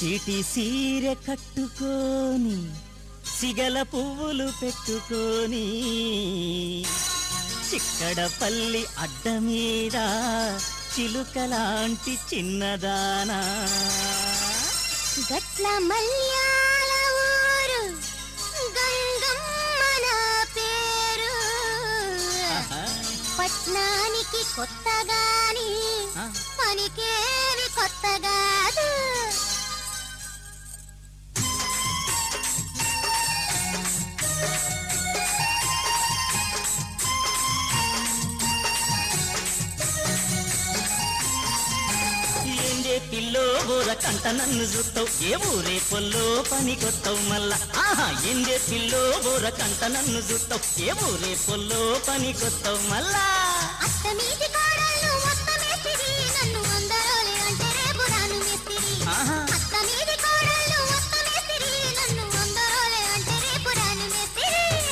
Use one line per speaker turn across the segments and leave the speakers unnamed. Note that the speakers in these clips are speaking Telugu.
చీటి సీర కట్టుకొని సిగల పువ్వులు పెట్టుకొని చిక్కడ పల్లి అడ్డ మీద చిలుకలాంటి చిన్నదానా
గట్ల మల్యాల ఊరు గంగమ్మ నా పేరు
ఆహా.
పట్నానికి కొత్తగాని
ఆ.
పనికేవి కొత్త కాదు
ఏందే పిల్లో ఊర కంట నన్ను చూస్తావు ఏ ఊరే పొల్లో పని కొత్తావు మళ్ళా ఆహా ఏందే పిల్లో ఊర కంట నన్ను చూస్తావు ఏ ఊరే పొల్లో పని కొత్తావు మళ్ళా
అత్త మీది కోడళ్ళు మొత్తం మేస్తిరి నన్ను అందరోలే అంటే రేపు రాను మేస్తిరి
ఆహా.
అత్త మీది కోడళ్ళు మొత్తం మేస్తిరి నన్ను అందరోలే అంటే రేపు రాను మేస్తిరి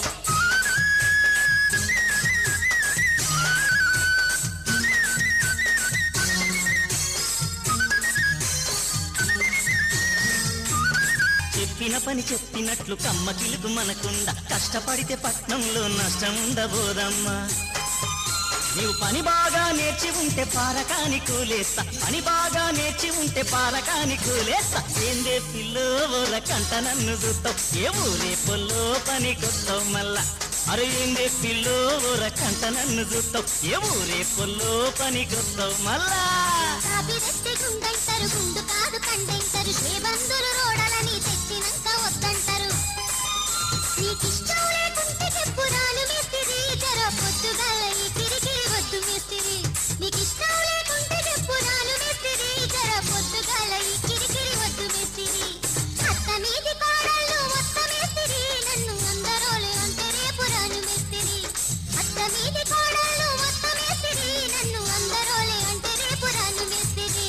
చెప్పిన పని చెప్పినట్లు కమ్మ కిలుగు మనకుండ కష్టపడితే పట్నంలో నష్టం ఉండబోదమ్మా నీవు పని బాగా నేర్చి ఉంటే పారకాని కూలేస్తా పని బాగా నేర్చి ఉంటే పారకాని కూలేస్తా ఏందే పిల్లో ఊర కంట నన్ను చూస్తావు ఏ ఊరే పొల్లో పని కొత్తావు మళ్ళా అరే ఏందే పిల్లో ఊర కంట నన్ను చూస్తావు ఏ ఊరే పొల్లో పని కొత్తావు మళ్ళా
కాపీ తెచ్చి గుండంటారు గుండు కాదు కండెంటారు శ్రీబంధులు రోడలని తెచ్చినాక వద్దంటారు నీకిష్టం లేకుంటే చెప్పు రాను మేస్తిరి జర పొద్దుగల ఈ కిరికిరి వద్దు మేస్తిరి నీకిష్టం లేకుంటే చెప్పు రాను మేస్తిరి జర పొద్దుగల ఈ కిరికిరి వద్దు మేస్తిరి అత్త మీది కోడళ్ళు మొత్తం మేస్తిరి నన్ను అందరోలే అంటే రేపు రాను మేస్తిరి అత్త మీది కోడళ్ళు మొత్తం మేస్తిరి నన్ను అందరోలే అంటే రేపు రాను మేస్తిరి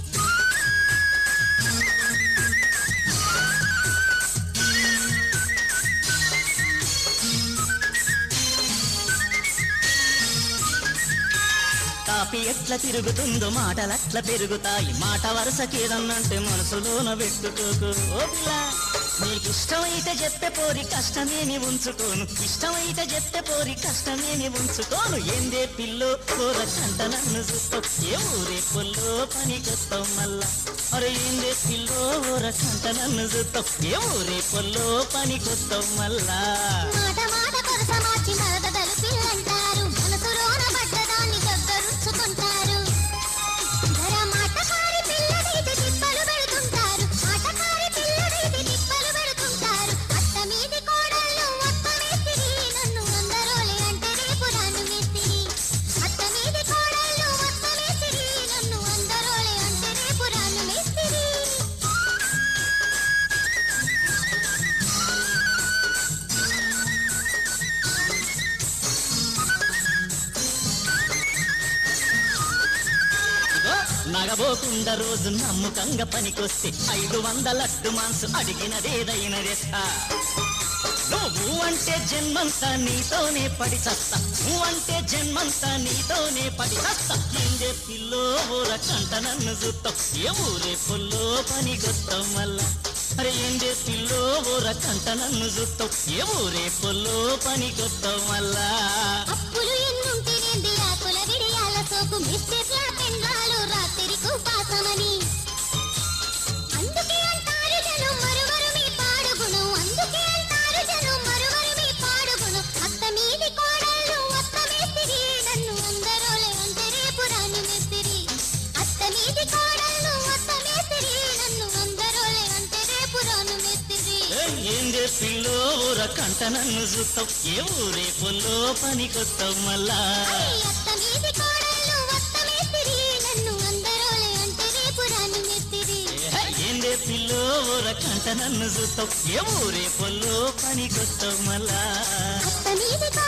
కాపీ ఎట్లా తిరుగుతుందో మాటలట్లా పెరుగుతాయి మాట వరుసకేదన్నంటే మనసులోన పెట్టుకోకు ఓ పిల్ల నీకు ఇష్టమైతే చెప్తే పోరి కష్టమేమి ఉంచుకోను ఇష్టమైతే చెప్తే పోరి కష్టమేమి ఉంచుకోను ఏందే పిల్లో కూర కంట నన్ను చూస్తావు ఏ ఊరే పొల్లో పని కొత్తావు మళ్ళా అరే ఏందే పిల్లో ఊర కంట నన్ను చూస్తావు ఏ ఊరే పొల్లో పని కొత్తావు మళ్ళా
మాట మాట కొరస మార్చి మరదలు పిల్లంటారు మనసులోన పడ్డదాన్ని దగ్గరుచ్చుకుంటారు ధర మాటకారి పిల్లడైతే తిప్పలు పెడుతుంటారు మాటకారి పిల్లడైతే తిప్పలు పెడుతుంటారు అత్త మీది కోడళ్ళు ఒక్క మేస్తిరి నన్ను అందరోలే అంటే రేపు రాను మేస్తిరి అత్త మీది కోడళ్ళు ఒక్క మేస్తిరి నన్ను అందరోలే అంటే రేపు రాను మేస్తిరి
ఇదిగో నగబోకుండా రోజు నమ్ముకంగా పనికొస్తే ఐదు వందలట్టు మాంసు అడిగినదేదైనా తెస్తా నువ్వు అంటే జన్మంతా నీతోనే పడి చస్తా నువ్వంటే జన్మంతా నీతోనే పడి చస్తా ఏందే పిల్లో ఊర కంట నన్ను చూస్తావు ఏ ఊరే పొల్లో పని కొత్తావు మళ్ళా అరే ఏందే పిల్లో ఊర కంట నన్ను చూస్తావు ఏ ఊరే పొల్లో పని కొత్తావు మళ్ళా
అప్పులు ఎన్నుంటే నేంది ఆకుల విడియాల సోకు మిస్టేక్ల పెండ్లాలు రాత్రికి ఉపాసమని అందుకే అంటారు జనం మరువరు మీ పాడుగుణం అందుకే అంటారు జనం మరువరు మీ పాడుగుణం అత్త మీది కోడళ్ళు అత్త మేస్తిరి నన్ను అందరోలే అంటే రేపు రాను మేస్తిరి అత్త మీది కోడళ్ళు అత్త మేస్తిరి నన్ను అందరోలే అంటే రేపు రాను మేస్తిరి
ఏయ్, ఏందే పిల్లో ఊర కంట నన్ను చూస్తావు ఏ ఊరే పొల్లో పని కొత్తావు మళ్ళా
అరే అత్త మీది కోడళ్ళు అత్త మేస్తిరి నన్ను అందరోలే అంటే రేపు రాను మేస్తిరి
ఏ, ఏందే పిల్లో ఊర కంట నన్ను చూస్తావు ఏ ఊరే పొల్లో పని కొత్తావు మళ్ళా
అత్త మీది